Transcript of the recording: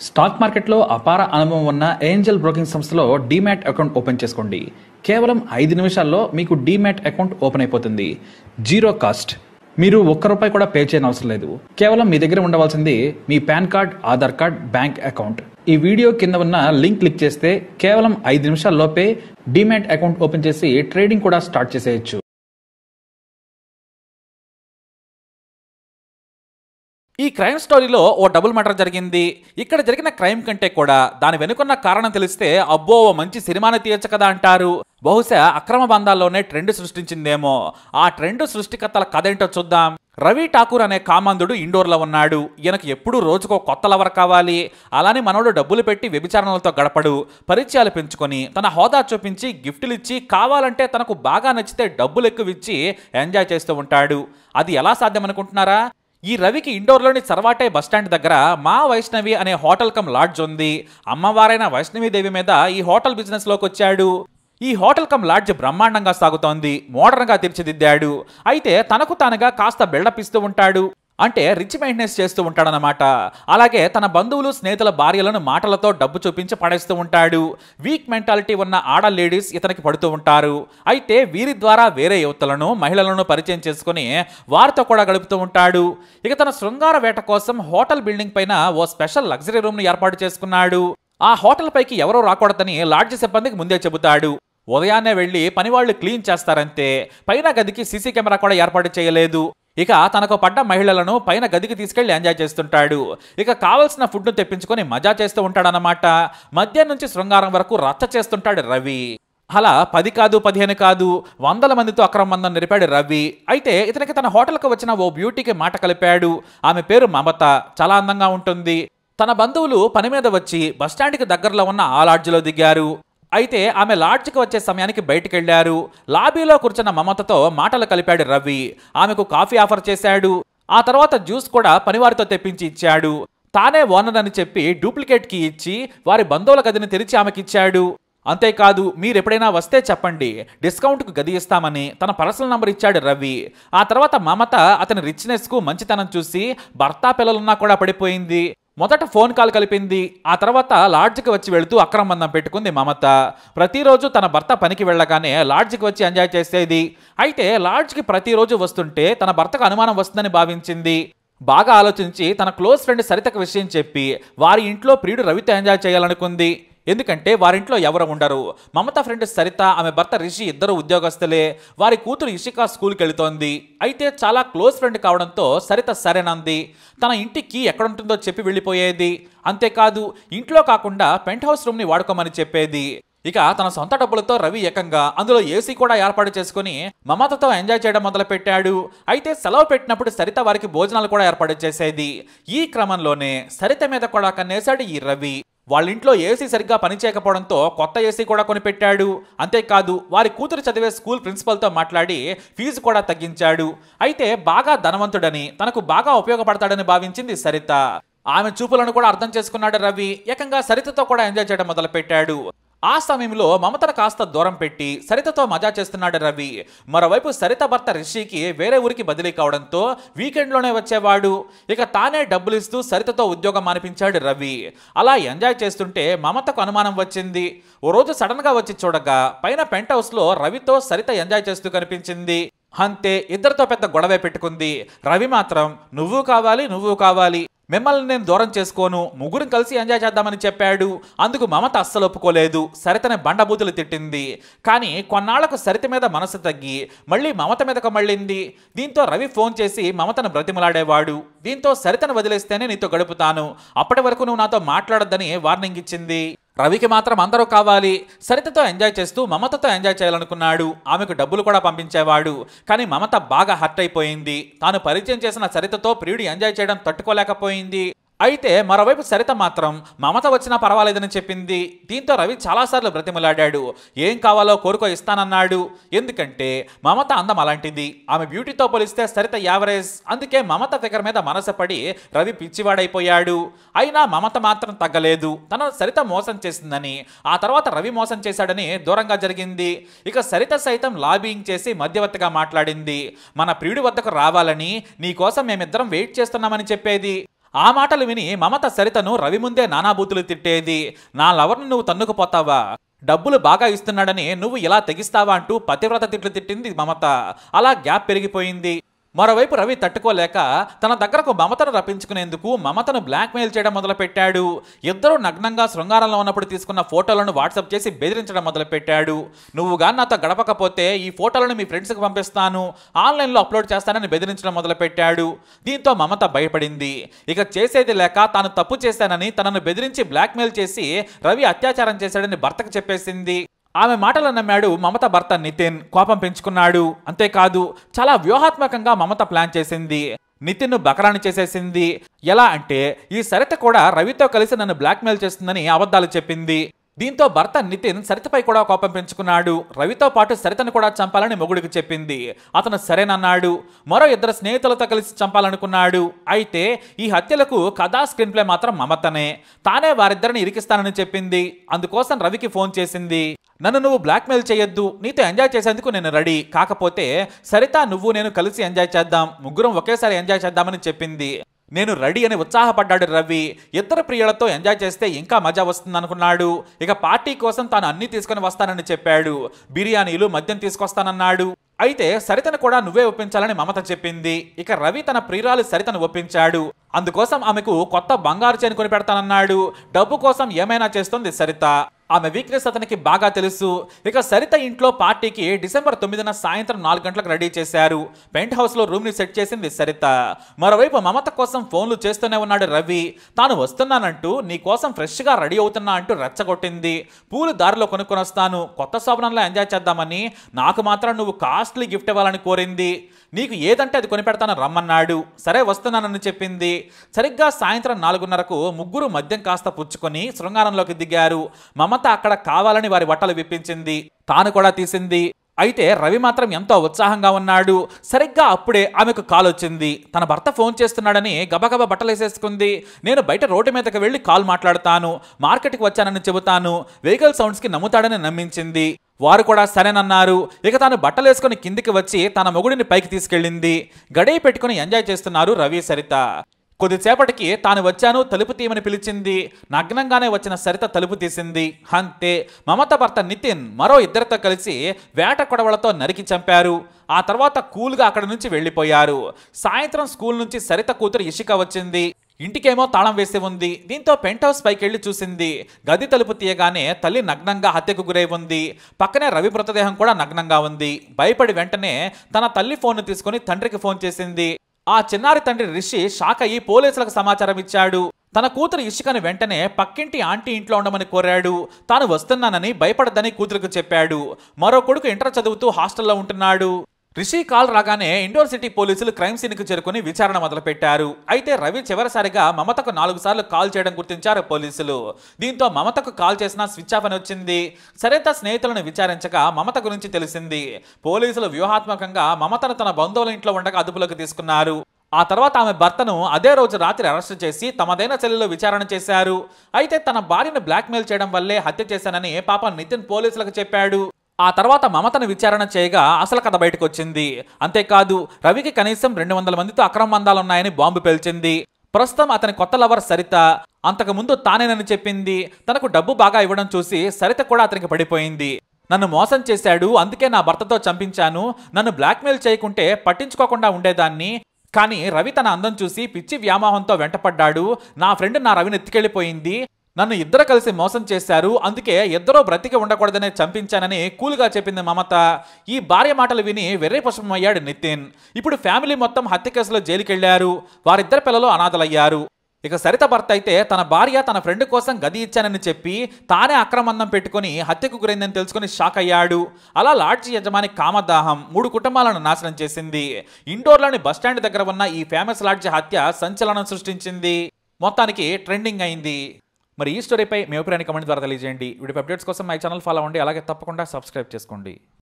stock మార్కెట్లో అపార అనుభవం ఉన్న ఏంజల్ బ్రోకింగ్ సంస్థలో డీమ్యాట్ అకౌంట్ ఓపెన్ చేసుకోండి కేవలం ఐదు నిమిషాల్లో మీకు డీమ్యాట్ అకౌంట్ ఓపెన్ అయిపోతుంది జీరో కాస్ట్ మీరు ఒక్క రూపాయి కూడా పే చేయని అవసరం లేదు కేవలం మీ దగ్గర ఉండవలసింది మీ PAN card Aadhaar card bank account ఈ వీడియో కింద ఉన్న లింక్ క్లిక్ చేస్తే కేవలం ఐదు నిమిషాల్లోపే డీమ్యాట్ అకౌంట్ ఓపెన్ చేసి ట్రేడింగ్ కూడా స్టార్ట్ చేసేయచ్చు ఈ క్రైమ్ స్టోరీలో ఓ డబుల్ మర్డర్ జరిగింది ఇక్కడ జరిగిన క్రైమ్ కంటే కూడా దాని వెనుకున్న కారణం తెలిస్తే అబ్బో ఓ మంచి సినిమాని తీయచ్చు కదా అంటారు బహుశా అక్రమ బంధాల్లోనే ట్రెండ్ సృష్టించిందేమో ఆ ట్రెండ్ సృష్టికర్తల కథ ఏంటో చూద్దాం రవి ఠాకూర్ అనే కామందుడు ఇండోర్లో ఉన్నాడు ఈయనకు ఎప్పుడూ రోజుకో కొత్త లవర్ కావాలి అలానే మనోడు డబ్బులు పెట్టి వ్యభిచారణలతో గడపడు పరిచయాలు పెంచుకొని తన హోదా చూపించి గిఫ్టులు ఇచ్చి కావాలంటే తనకు బాగా నచ్చితే డబ్బులు ఎక్కువ ఇచ్చి ఎంజాయ్ చేస్తూ ఉంటాడు అది ఎలా సాధ్యం అనుకుంటున్నారా ఈ రవికి ఇండోర్లోని సర్వాటే బస్టాండ్ దగ్గర మా వైష్ణవి అనే హోటల్ కమ్ లాడ్జ్ ఉంది అమ్మవారైన వైష్ణవీదేవి మీద ఈ హోటల్ బిజినెస్లోకి వచ్చాడు ఈ హోటల్ కమ్ లాడ్జ్ బ్రహ్మాండంగా సాగుతోంది మోడర్న్గా తీర్చిదిద్దాడు అయితే తనకు తానుగా కాస్త బిల్డప్ ఇస్తూ ఉంటాడు అంటే రిచ్ మెయింటెనెన్స్ చేస్తూ ఉంటాడనమాట అలాగే తన బంధువులు స్నేహితుల భార్యలను మాటలతో డబ్బు చూపించి పడేస్తూ ఉంటాడు వీక్ మెంటాలిటీ ఉన్న ఆడ లేడీస్ ఇతనికి పడుతూ ఉంటారు అయితే వీరి ద్వారా వేరే యువతలను మహిళలను పరిచయం చేసుకుని వారితో కూడా గడుపుతూ ఉంటాడు ఇక తన శృంగార వేట కోసం హోటల్ బిల్డింగ్ పైన ఓ స్పెషల్ లగ్జరీ రూమ్ ను ఏర్పాటు చేసుకున్నాడు ఆ హోటల్ పైకి ఎవరూ రాకూడదని లాడ్జ్ సిబ్బందికి ముందే చెబుతాడు ఉదయాన్నే వెళ్లి పనివాళ్లు క్లీన్ చేస్తారంతే పైన గదికి సీసీ కెమెరా కూడా ఏర్పాటు చేయలేదు ఇక తనకు పడ్డ మహిళలను పైన గదికి తీసుకెళ్లి ఎంజాయ్ చేస్తుంటాడు ఇక కావలసిన ఫుడ్ను తెప్పించుకొని మజా చేస్తూ ఉంటాడనమాట మధ్య నుంచి శృంగారం వరకు రచ్చ చేస్తుంటాడు రవి అలా పది కాదు పదిహేను కాదు వందల మందితో అక్రమ బంధం నిలిపాడు రవి అయితే ఇతనికి తన హోటల్కి వచ్చిన ఓ బ్యూటీకి మాట కలిపాడు ఆమె పేరు మమత చాలా అందంగా ఉంటుంది తన బంధువులు పని మీద వచ్చి బస్టాండ్కి దగ్గరలో ఉన్న ఆ లాడ్జిలో దిగారు అయితే ఆమె లాడ్జ్కి వచ్చే సమయానికి బయటికి వెళ్లారు లాబీలో కూర్చున్న మమతతో మాటలు కలిపాడు రవి ఆమెకు కాఫీ ఆఫర్ చేశాడు ఆ తర్వాత జ్యూస్ కూడా పనివారితో తెప్పించి ఇచ్చాడు తానే ఓనర్ అని చెప్పి డూప్లికేట్ కి ఇచ్చి వారి బంధువుల గదిని తెరిచి ఆమెకిచ్చాడు అంతేకాదు మీరు ఎప్పుడైనా వస్తే చెప్పండి డిస్కౌంట్కు గది ఇస్తామని తన పర్సనల్ నంబర్ ఇచ్చాడు రవి ఆ తర్వాత మమత అతని రిచ్నెస్కు మంచితనం చూసి భర్త పిల్లలున్నా కూడా పడిపోయింది మొదట ఫోన్ కాల్ కలిపింది ఆ తర్వాత లాడ్జ్కి వచ్చి వెళుతూ అక్రమ బంధం పెట్టుకుంది మమత ప్రతిరోజు తన భర్త పనికి వెళ్ళగానే లాడ్జ్కి వచ్చి ఎంజాయ్ చేసేది అయితే లాడ్జ్కి ప్రతిరోజు వస్తుంటే తన భర్తకు అనుమానం వస్తుందని భావించింది బాగా ఆలోచించి తన క్లోజ్ ఫ్రెండ్ సరితకు విషయం చెప్పి వారి ఇంట్లో ప్రియుడు రవితో ఎంజాయ్ చేయాలనుకుంది ఎందుకంటే వారింట్లో ఎవరు ఉండరు మమత ఫ్రెండ్ సరిత ఆమె భర్త రిషి ఇద్దరు ఉద్యోగస్తులే వారి కూతురు ఇషికా స్కూల్కి వెళుతోంది అయితే చాలా క్లోజ్ ఫ్రెండ్ కావడంతో సరిత సరేనంది తన ఇంటికి ఎక్కడుంటుందో చెప్పి వెళ్ళిపోయేది అంతేకాదు ఇంట్లో కాకుండా పెంట్ హౌస్ రూమ్ని వాడుకోమని చెప్పేది ఇక తన సొంత డబ్బులతో రవి ఏకంగా అందులో ఏసీ కూడా ఏర్పాటు చేసుకుని మమతతో ఎంజాయ్ చేయడం మొదలుపెట్టాడు అయితే సెలవు పెట్టినప్పుడు సరిత వారికి భోజనాలు కూడా ఏర్పాటు చేసేది ఈ క్రమంలోనే సరిత మీద కూడా కన్నేశాడు ఈ రవి వాళ్ళ ఇంట్లో ఏసీ సరిగ్గా పనిచేయకపోవడంతో కొత్త ఏసీ కూడా కొనిపెట్టాడు అంతేకాదు వారి కూతురు చదివే స్కూల్ ప్రిన్సిపల్తో మాట్లాడి ఫీజు కూడా తగ్గించాడు అయితే బాగా ధనవంతుడని తనకు బాగా ఉపయోగపడతాడని భావించింది సరిత ఆమె చూపులను కూడా అర్థం చేసుకున్నాడు రవి ఏకంగా సరితతో కూడా ఎంజాయ్ చేయడం మొదలుపెట్టాడు ఆ సమయంలో మమతను కాస్త దూరం పెట్టి సరితతో మజా చేస్తున్నాడు రవి మరోవైపు సరిత భర్త రిషికి వేరే ఊరికి బదిలీ కావడంతో వీకెండ్లోనే వచ్చేవాడు ఇక తానే డబ్బులు ఇస్తూ సరితతో ఉద్యోగం మానిపించాడు రవి అలా ఎంజాయ్ చేస్తుంటే మమతకు అనుమానం వచ్చింది ఓ రోజు సడన్గా వచ్చి చూడగా పైన పెంట్ హౌస్లో రవితో సరిత ఎంజాయ్ చేస్తూ కనిపించింది అంతే ఇద్దరితో పెద్ద గొడవే పెట్టుకుంది రవి మాత్రం నువ్వు కావాలి నువ్వు కావాలి మిమ్మల్ని నేను దూరం చేసుకోను ముగ్గురం కలిసి ఎంజాయ్ చేద్దామని చెప్పాడు అందుకు మమత అస్సలు ఒప్పుకోలేదు సరితని బండబూతులు తిట్టింది కానీ కొన్నాళ్లకు సరిత మీద మనసు తగ్గి మళ్ళీ మమత మీదకు మళ్ళింది దీంతో రవి ఫోన్ చేసి మమతను బ్రతిమలాడేవాడు దీంతో సరితను వదిలేస్తేనే నీతో గడుపుతాను అప్పటి వరకు నువ్వు నాతో మాట్లాడొద్దని వార్నింగ్ ఇచ్చింది రవికి మాత్రం అందరూ కావాలి సరితతో ఎంజాయ్ చేస్తూ మమతతో ఎంజాయ్ చేయాలనుకున్నాడు ఆమెకు డబ్బులు కూడా పంపించేవాడు కానీ మమత బాగా హర్ట్ అయిపోయింది తాను పరిచయం చేసిన సరితతో ప్రియుడు ఎంజాయ్ చేయడం తట్టుకోలేకపోయింది అయితే మరోవైపు సరిత మాత్రం మమత వచ్చినా పర్వాలేదని చెప్పింది దీంతో రవి చాలాసార్లు బ్రతిమలాడాడు ఏం కావాలో కోరుకో ఇస్తానన్నాడు ఎందుకంటే మమత అందం అలాంటిది ఆమె బ్యూటీతో పోలిస్తే సరిత యావరేజ్ అందుకే మమత ఫిగర్ మీద మనసపడి రవి పిచ్చివాడైపోయాడు అయినా మమత మాత్రం తగ్గలేదు తన సరిత మోసం చేసిందని ఆ తర్వాత రవి మోసం చేశాడని దూరంగా జరిగింది ఇక సరిత సైతం లాబింగ్ చేసి మధ్యవర్తిగా మాట్లాడింది మన ప్రియుడి వద్దకు రావాలని నీ కోసం మేమిద్దరం వెయిట్ చేస్తున్నామని చెప్పేది ఆ మాటలు విని మమత సరితను రవి ముందే నానాబూతులు తిట్టేది నా లవర్ను నువ్వు తన్నుకుపోతావా డబ్బులు బాగా ఇస్తున్నాడని నువ్వు ఇలా తెగిస్తావా అంటూ పతివ్రత తిట్లు తిట్టింది మమత అలా గ్యాప్ పెరిగిపోయింది మరోవైపు రవి తట్టుకోలేక తన దగ్గరకు మమతను రప్పించుకునేందుకు మమతను బ్లాక్మెయిల్ చేయడం మొదలుపెట్టాడు ఇద్దరు నగ్నంగా శృంగారంలో ఉన్నప్పుడు తీసుకున్న ఫోటోలను వాట్సాప్ చేసి బెదిరించడం మొదలుపెట్టాడు నువ్వు కానీ నాతో గడపకపోతే ఈ ఫోటోలను మీ ఫ్రెండ్స్కి పంపిస్తాను ఆన్లైన్లో అప్లోడ్ చేస్తానని బెదిరించడం మొదలుపెట్టాడు దీంతో మమత భయపడింది ఇక చేసేది లేక తాను తప్పు చేశానని తనను బెదిరించి బ్లాక్మెయిల్ చేసి రవి అత్యాచారం చేశాడని భర్తకు చెప్పేసింది ఆమె మాటలు నమ్మాడు మమత భర్త నితిన్ కోపం పెంచుకున్నాడు అంతేకాదు చాలా వ్యూహాత్మకంగా మమత ప్లాన్ చేసింది నితిన్ను బకరాని చేసేసింది ఎలా అంటే ఈ సరిత కూడా రవితో కలిసి నన్ను బ్లాక్మెయిల్ చేస్తుందని అబద్ధాలు చెప్పింది దీంతో భర్త నితిన్ సరితపై కూడా కోపం పెంచుకున్నాడు రవితో పాటు సరితను కూడా చంపాలని మొగుడికి చెప్పింది అతను సరేనన్నాడు మరో ఇద్దరు స్నేహితులతో కలిసి చంపాలనుకున్నాడు అయితే ఈ హత్యలకు కథా స్క్రీన్ ప్లే మాత్రం మమతనే తానే వారిద్దరిని ఇరికిస్తానని చెప్పింది అందుకోసం రవికి ఫోన్ చేసింది నన్ను నువ్వు బ్లాక్మెయిల్ చేయొద్దు నీతో ఎంజాయ్ చేసేందుకు నేను రెడీ కాకపోతే సరిత నువ్వు నేను కలిసి ఎంజాయ్ చేద్దాం ముగ్గురం ఒకేసారి ఎంజాయ్ చేద్దామని చెప్పింది నేను రెడీ అని ఉత్సాహపడ్డాడు రవి ఇద్దరు ప్రియులతో ఎంజాయ్ చేస్తే ఇంకా మజా వస్తుంది అనుకున్నాడు ఇక పార్టీ కోసం తాను అన్ని తీసుకొని వస్తానని చెప్పాడు బిర్యానీలు మద్యం తీసుకొస్తానన్నాడు అయితే సరితను కూడా నువ్వే ఒప్పించాలని మమత చెప్పింది ఇక రవి తన ప్రియురాలు సరితను ఒప్పించాడు అందుకోసం ఆమెకు కొత్త బంగారు చేను కొని పెడతానన్నాడు డబ్బు కోసం ఏమైనా చేస్తుంది సరిత ఆమె వీక్నెస్ అతనికి బాగా తెలుసు ఇక సరిత ఇంట్లో పార్టీకి డిసెంబర్ తొమ్మిదిన సాయంత్రం నాలుగు గంటలకు రెడీ చేశారు పెంట్ హౌస్ లో రూమ్ ని సెట్ చేసింది సరిత మరోవైపు మమత కోసం ఫోన్లు చేస్తూనే ఉన్నాడు రవి తాను వస్తున్నానంటూ నీ కోసం ఫ్రెష్ గా రెడీ అవుతున్నా అంటూ రెచ్చగొట్టింది పూలు దారిలో కొనుక్కొని వస్తాను కొత్త శోభనంలో ఎంజాయ్ చేద్దామని నాకు మాత్రం నువ్వు కాస్ట్లీ గిఫ్ట్ ఇవ్వాలని కోరింది నీకు ఏదంటే అది కొనిపెడతాను రమ్మన్నాడు సరే వస్తున్నానని చెప్పింది సరిగ్గా సాయంత్రం నాలుగున్నరకు ముగ్గురు మద్యం కాస్త పుచ్చుకొని శృంగారంలోకి దిగారు మమత అక్కడ కావాలని వారి బట్టలు విప్పించింది తాను కూడా తీసింది అయితే రవి మాత్రం ఎంతో ఉత్సాహంగా ఉన్నాడు సరిగ్గా అప్పుడే ఆమెకు కాల్ వచ్చింది తన భర్త ఫోన్ చేస్తున్నాడని గబగబా బట్టలేసేసుకుంది నేను బయట రోడ్డు మీదకి వెళ్ళి కాల్ మాట్లాడతాను మార్కెట్కి వచ్చానని చెబుతాను వెహికల్ సౌండ్స్కి నమ్ముతాడని నమ్మించింది వారు కూడా సరేనన్నారు ఇక తాను బట్టలేసుకుని కిందికి వచ్చి తన మొగుడిని పైకి తీసుకెళ్ళింది గడియ పెట్టుకుని ఎంజాయ్ చేస్తున్నారు రవి సరిత కొద్దిసేపటికి తాను వచ్చాను తలుపు తీయమని పిలిచింది నగ్నంగానే వచ్చిన సరిత తలుపు తీసింది అంతే మమత భర్త నితిన్ మరో ఇద్దరితో కలిసి వేట కొడవలతో నరికి చంపారు ఆ తర్వాత కూల్గా అక్కడి నుంచి వెళ్ళిపోయారు సాయంత్రం స్కూల్ నుంచి సరిత కూతురు ఇషిక వచ్చింది ఇంటికేమో తాళం వేసి ఉంది దీంతో పెంట్ హౌస్ పైకి వెళ్ళి చూసింది గది తలుపు తీయగానే తల్లి నగ్నంగా హత్యకు గురై ఉంది పక్కనే రవి మృతదేహం కూడా నగ్నంగా ఉంది భయపడి వెంటనే తన తల్లి ఫోన్ తీసుకుని తండ్రికి ఫోన్ చేసింది ఆ చిన్నారి తండ్రి రిషి షాక్ అయ్యి పోలీసులకు సమాచారం ఇచ్చాడు తన కూతురు ఇషికను వెంటనే పక్కింటి ఆంటీ ఇంట్లో ఉండమని కోరాడు తాను వస్తున్నానని భయపడదని కూతురుకు చెప్పాడు మరో కొడుకు ఇంటర్ చదువుతూ హాస్టల్లో ఉంటున్నాడు రిషి కాల్ రాగానే ఇండోర్ సిటీ పోలీసులు క్రైమ్ సీన్ కు చేరుకుని విచారణ మొదలుపెట్టారు అయితే రవి చివరిసారిగా మమతకు నాలుగు సార్లు కాల్ చేయడం గుర్తించారు పోలీసులు దీంతో మమతకు కాల్ చేసిన స్విచ్ ఆఫ్ అని వచ్చింది సరిత స్నేహితులను విచారించగా మమత గురించి తెలిసింది పోలీసులు వ్యూహాత్మకంగా మమతను తన బంధువుల ఇంట్లో ఉండగా అదుపులోకి తీసుకున్నారు ఆ తర్వాత ఆమె భర్తను అదే రోజు రాత్రి అరెస్ట్ చేసి తమదైన సెల్లులో విచారణ చేశారు అయితే తన భార్యను బ్లాక్మెయిల్ చేయడం వల్లే హత్య చేశానని పాప నితిన్ పోలీసులకు చెప్పాడు ఆ తర్వాత మమతను విచారణ చేయగా అసలు కథ బయటకు వచ్చింది అంతేకాదు రవికి కనీసం రెండు వందల మందితో అక్రమ బంధాలున్నాయని బాంబు పేల్చింది ప్రస్తుతం అతని కొత్త లవర్ సరిత అంతకుముందు తానేనని చెప్పింది తనకు డబ్బు బాగా ఇవ్వడం చూసి సరిత కూడా అతనికి పడిపోయింది నన్ను మోసం చేశాడు అందుకే నా భర్తతో చంపించాను నన్ను బ్లాక్మెయిల్ చేయకుంటే పట్టించుకోకుండా ఉండేదాన్ని కానీ రవి తన అందం చూసి పిచ్చి వ్యామోహంతో వెంటపడ్డాడు నా ఫ్రెండ్ నా రవిని ఎత్తుకెళ్ళిపోయింది నన్ను ఇద్దరు కలిసి మోసం చేశారు అందుకే ఇద్దరూ బ్రతికి ఉండకూడదనే చంపించానని కూల్గా చెప్పింది మమత ఈ భార్య మాటలు విని వెర్రి పుష్పమయ్యాడు నితిన్ ఇప్పుడు ఫ్యామిలీ మొత్తం హత్య కేసులో జైలుకెళ్లారు వారిద్దరు పిల్లలు అనాథలయ్యారు ఇక సరిత భర్త అయితే తన భార్య తన ఫ్రెండ్ కోసం గది ఇచ్చానని చెప్పి తానే అక్రమందం పెట్టుకుని హత్యకు గురైందని తెలుసుకుని షాక్ అయ్యాడు అలా లాడ్జి యజమాని కామదాహం మూడు కుటుంబాలను నాశనం చేసింది ఇండోర్లోని బస్టాండ్ దగ్గర ఉన్న ఈ ఫేమస్ లాడ్జి హత్య సంచలనం సృష్టించింది మొత్తానికి ట్రెండింగ్ అయింది మరి ఈ స్టోరీపై మీ అభిప్రాయాన్ని కమెంట్ ద్వారా తెలియజేయండి వీడియో అప్డేట్స్ కోసం మై ఛానల్ ఫాలో అవ్వండి అలాగే తప్పకుండా సబ్స్క్రైబ్ చేసుకోండి